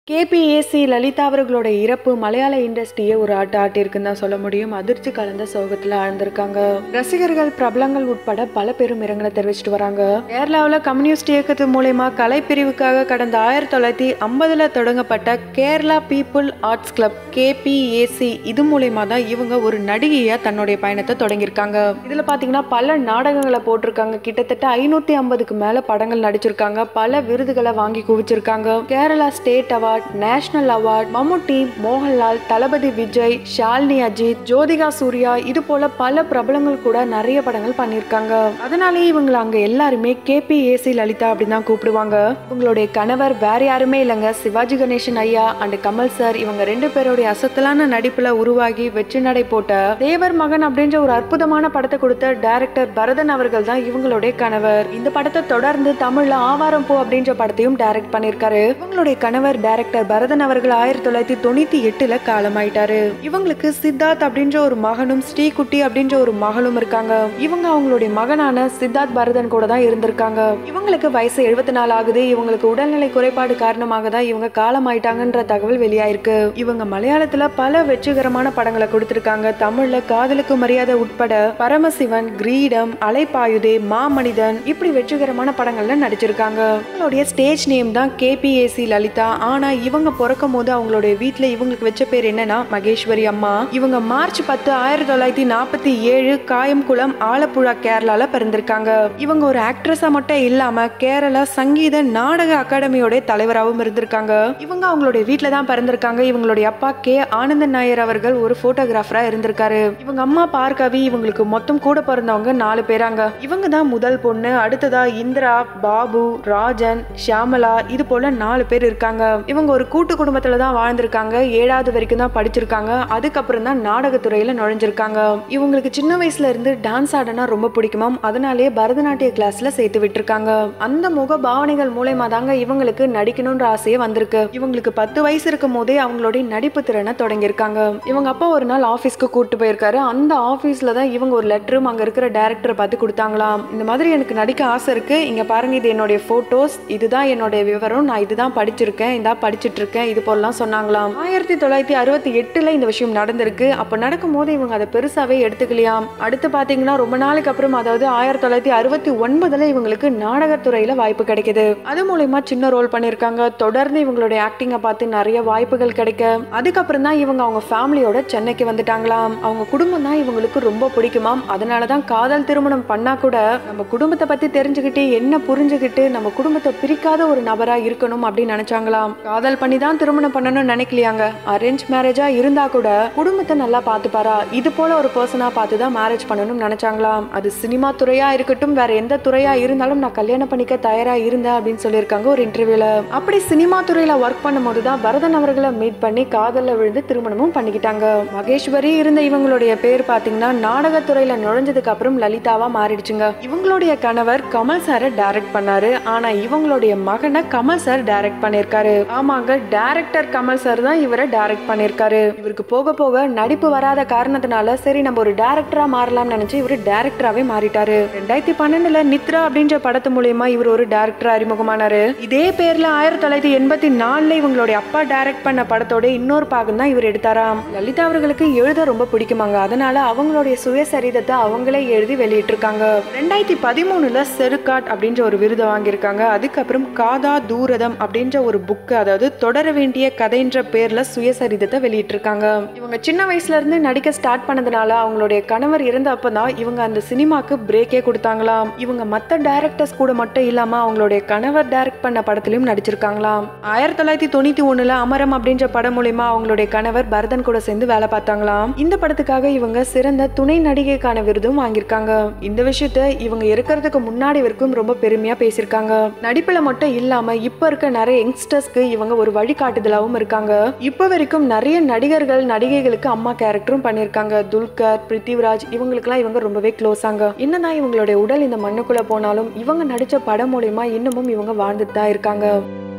கேபிஏசி லலிதா அவர்களோட இறப்பு மலையாள இண்டஸ்ட்ரியை ஒரு ஆட்டு ஆட்டியிருக்குன்னு தான் சொல்ல முடியும் அதிர்ச்சி கலந்த சோகத்துல ஆழ்ந்திருக்காங்க ரசிகர்கள் பிரபலங்கள் உட்பட பல பேரும் இரங்கலை தெரிவிச்சிட்டு வராங்க கேரளாவில் கம்யூனிஸ்ட் இயக்கத்து மூலயமா கலைப்பிரிவுக்காக கடந்த ஆயிரத்தி தொள்ளாயிரத்தி ஐம்பதுல தொடங்கப்பட்ட Kerala people arts club KPAC இது மூலயமா தான் இவங்க ஒரு நடிகையா தன்னுடைய பயணத்தை தொடங்கியிருக்காங்க இதுல பாத்தீங்கன்னா பல நாடகங்களை போட்டிருக்காங்க கிட்டத்தட்ட ஐநூத்தி ஐம்பதுக்கு மேல படங்கள் நடிச்சிருக்காங்க பல விருதுகளை வாங்கி குவிச்சிருக்காங்க Kerala state award national award Mammootty Mohanlal Thalapathy Vijay Shalini Ajith Jyothika Suriya இது போல பல பிரபலங்கள் கூட நிறைய படங்கள் பண்ணியிருக்காங்க அதனாலேயே இவங்களை அங்க எல்லாருமே கேபிஏசி லலிதா அப்படின்னு தான் கூப்பிடுவாங்க இவங்களுடைய கணவர் வேற யாருமே இல்லைங்க சிவாஜி கணேசன் ஐயா அண்ட் கமல் சார் இவங்க ரெண்டு பேருடைய அசத்தலான நடிப்புல உருவாகி வெற்றி நடை போட்ட தேவர் மகன் அப்படின்ற ஒரு அற்புதமான படத்தை கொடுத்த டைரக்டர் பரதன் அவர்கள் தான் இவங்களுடைய கணவர் இந்த படத்தை தொடர்ந்து தமிழ்ல ஆவாரம் பூ அப்படின்ற படத்தையும் டைரக்ட் பண்ணியிருக்காரு இவங்களுடைய கணவர் டைரக்டர் பரதன் அவர்கள் ஆயிரத்தி தொள்ளாயிரத்தி தொண்ணூத்தி எட்டுல காலமாயிட்டாரு இவங்களுக்கு சித்தார்த் அப்படின்ற ஒரு மகனும் ஸ்ரீகுட்டி அப்படின்ற ஒரு மகளும் இருக்காங்க இவங்க அவங்களுடைய மகனான சித்தார்த் பரதன் கூட தான் இருந்திருக்காங்க இவங்களுக்கு வயசு எழுபத்தி நாலு ஆகுது இவங்களுக்கு உடல்நிலை குறைபாடு காரணமாக தான் இவங்க காலமாயிட்டாங்கன்ற தகவல் வெளியாயிருக்கு இவங்க மலையாளத்துல பல வெற்றிகரமான படங்களை கொடுத்திருக்காங்க தமிழ்ல காதலுக்கு மரியாதை உட்பட பரமசிவன் கிரீடம் அலைப்பாயுதே மாமனிதன் இப்படி வெற்றிகரமான படங்கள்ல நடிச்சிருக்காங்க இவங்களுடைய ஸ்டேஜ் நேம் தான் கேபிஏசி லலிதா ஆனா இவங்க பிறக்கும் போது அவங்களுடைய வீட்ல இவங்களுக்கு வச்ச பேர் என்னன்னா மகேஸ்வரி அம்மா இவங்க மார்ச் பத்து ஆயிரத்தி தொள்ளாயிரத்தி நாற்பத்தி ஏழு காயம்குளம் ஆலப்புழா கேரளால பிறந்திருக்காங்க இவங்க ஒரு ஆக்ட்ரஸா மட்டும் இல்லாம கேரளா சங்கீத நாடக அகாடமியோட தலைவராகவும் இருந்திருக்காங்க இவங்க அவங்களுடைய வீட்ல தான் பிறந்திருக்காங்க இவங்களுடைய அப்பா கே ஆனந்தன் நாயர் அவர்கள் ஒரு போட்டோகிராஃபரா இருந்திருக்காரு இவங்க அம்மா பார்கவி இவங்களுக்கு மொத்தம் கூட பிறந்தவங்க நாலு பேராங்க இவங்க தான் முதல் பொண்ணு அடுத்ததா இந்திரா பாபு ராஜன் ஷியாமலா இது போல நாலு பேர் இருக்காங்க இவங்க ஒரு கூட்டு குடும்பத்துல தான் வாழ்ந்திருக்காங்க ஏழாவது வரைக்கும் தான் படிச்சிருக்காங்க அதுக்கப்புறம் தான் நாடகத்துறையில நுழைஞ்சிருக்காங்க இவங்களுக்கு சின்ன வயசுல இருந்து டான்ஸ் ஆடனா ரொம்ப பிடிக்குமாம் அதனாலேயே பரதநாட்டிய கிளாஸ்ல சேர்த்து விட்டுருக்காங்க அந்த முக பாவனைகள் மூலயமா தாங்க இவங்களுக்கு நடிக்கணும்ன்ற ஆசையே வந்திருக்கு இவங்களுக்கு பத்து வயசு இருக்கும் போதே அவங்களுடைய நடிப்பு திறனை தொடங்கியிருக்காங்க இவங்க அப்பா ஒரு நாள் ஆஃபீஸ்க்கு கூட்டு போயிருக்காரு அந்த ஆஃபீஸ்ல தான் இவங்க ஒரு லெட்டரும் அங்க இருக்கிற டேரக்டரை பார்த்து கொடுத்தாங்களாம் இந்த மாதிரி எனக்கு நடிக்க ஆசை இருக்கு இங்க பாருங்க இது என்னுடைய போட்டோஸ் இதுதான் என்னுடைய விவரம் நான் இதுதான் படிச்சிருக்கேன் இதா படிச்சிட்டு இருக்கேன் இது போலலாம் சொன்னாங்களாம் ஆயிரத்தி தொள்ளாயிரத்தி அறுபத்தி எட்டுல இந்த விஷயம் நடந்திருக்கு அப்ப நடக்கும் போது இவங்க அதை பெருசாவே எடுத்துக்கலையாம் அடுத்து பாத்தீங்கன்னா ரொம்ப நாளுக்கு அப்புறம் அதாவது ஆயிரத்தி தொள்ளாயிரத்தி அறுபத்தி ஒன்பதுல இவங்களுக்கு நாடகத்துறையில வாய்ப்பு கிடைக்குது அது மூலயமா சின்ன ரோல் பண்ணிருக்காங்க தொடர்ந்து இவங்களுடைய ஆக்டிங்கை பார்த்து நிறைய வாய்ப்புகள் கிடைக்க அதுக்கப்புறம் தான் இவங்க அவங்க ஃபேமிலியோட சென்னைக்கு வந்துட்டாங்களாம் அவங்க குடும்பம் தான் இவங்களுக்கு ரொம்ப பிடிக்குமாம் அதனாலதான் காதல் திருமணம் பண்ணா கூட நம்ம குடும்பத்தை பத்தி தெரிஞ்சுக்கிட்டு என்ன புரிஞ்சுக்கிட்டு நம்ம குடும்பத்தை பிரிக்காத ஒரு நபரா இருக்கணும் அப்படின்னு நினைச்சாங்களாம் காதல் பண்ணி தான் திருமணம் பண்ணணும்னு நினைக்கலையாங்க அரேஞ்ச் மேரேஜா இருந்தா கூட குடும்பத்தை நல்லா பார்த்துப்பாரா இது போல ஒரு பர்சனா பார்த்து தான் மேரேஜ் பண்ணணும்னு நினைச்சாங்களாம் அது சினிமா துறையா இருக்கட்டும் வேற எந்த துறையா இருந்தாலும் நான் கல்யாணம் பண்ணிக்க தயாரா இருந்தேன் அப்படின்னு சொல்லியிருக்காங்க ஒரு இன்டர்வியூல அப்படி சினிமா துறையில ஒர்க் பண்ணும்போது தான் பரதன் அவர்களை மீட் பண்ணி காதல்ல விழுந்து திருமணமும் பண்ணிக்கிட்டாங்க மகேஸ்வரி இருந்த இவங்களுடைய பேர் பாத்தீங்கன்னா நாடகத்துறையில நுழைஞ்சதுக்கு அப்புறம் லலிதாவா மாறிடுச்சுங்க இவங்களுடைய கணவர் கமல் சாரை டைரக்ட் பண்ணாரு ஆனா இவங்களுடைய மகனை கமல் சார் டைரக்ட் பண்ணிருக்காரு ஆமாங்க டைரக்டர் கமல் சார் தான் இவரை டைரக்ட் பண்ணிருக்காரு இவருக்கு போக போக நடிப்பு வராத காரணத்தினால சரி நம்ம ஒரு டைரக்டரா மாறலாம்னு நினைச்சு இவரு டைரக்டராவே மாறிட்டாரு ரெண்டாயிரத்தி பன்னெண்டுல நித்ரா அப்படின்ற படத்து மூலியமா இவர் ஒரு டைரக்டரா அறிமுகமானாரு இதே பேர்ல ஆயிரத்தி தொள்ளாயிரத்தி எண்பத்தி நாலுல இவங்களுடைய அப்பா டைரக்ட் பண்ண படத்தோட இன்னொரு பாகம் தான் இவர் எடுத்தாராம் லலிதா அவர்களுக்கு எழுத ரொம்ப பிடிக்குமாங்க அதனால அவங்களுடைய சுயசரிதத்தை அவங்களே எழுதி வெளியிட்டிருக்காங்க ரெண்டாயிரத்தி பதிமூணுல செருக்காட் அப்படின்ற ஒரு விருதை வாங்கியிருக்காங்க அதுக்கப்புறம் காதா தூரதம் அப்படின்ற ஒரு புக்கு அதாவது தொடர வேண்டிய கதைன்ற பேர்ல சுயசரிதத்தை வெளியிட்டிருக்காங்க இவங்க சின்ன வயசுல இருந்து நடிக்க ஸ்டார்ட் பண்ணதுனால அவங்களுடைய கணவர் இருந்த அப்பதான் இவங்க அந்த சினிமாக்கு பிரேக்கே கொடுத்தாங்களாம் இவங்க மத்த டைரக்டர்ஸ் கூட மட்டும் இல்லாம அவங்களுடைய கணவர் டைரக்ட் பண்ண படத்திலையும் நடிச்சிருக்காங்களாம் ஆயிரத்தி தொள்ளாயிரத்தி தொண்ணூத்தி ஒண்ணுல அமரம் அப்படின்ற படம் மூலியமா அவங்களுடைய கணவர் பரதன் கூட சேர்ந்து வேலை பார்த்தாங்களாம் இந்த படத்துக்காக இவங்க சிறந்த துணை நடிகைக்கான விருதும் வாங்கியிருக்காங்க இந்த விஷயத்த இவங்க இருக்கிறதுக்கு முன்னாடி வரைக்கும் ரொம்ப பெருமையா பேசியிருக்காங்க நடிப்புல மட்டும் இல்லாம இப்ப இருக்க நிறைய யங்ஸ்டர்ஸ்க்கு இவங்க ஒரு வழிகாட்டுதலாவும் இருக்காங்க இப்ப வரைக்கும் நிறைய நடிகர்கள் நடிகைகளுக்கு அம்மா கேரக்டரும் பண்ணியிருக்காங்க துல்கர் பிருத்திவிராஜ் இவங்களுக்குலாம் இவங்க ரொம்பவே க்ளோஸ் ஆங்க என்னதான் இவங்களுடைய உடல் இந்த மண்ணுக்குள்ள போனாலும் இவங்க நடிச்ச படம் மூலியமா இன்னமும் இவங்க வாழ்ந்துட்டு தான் இருக்காங்க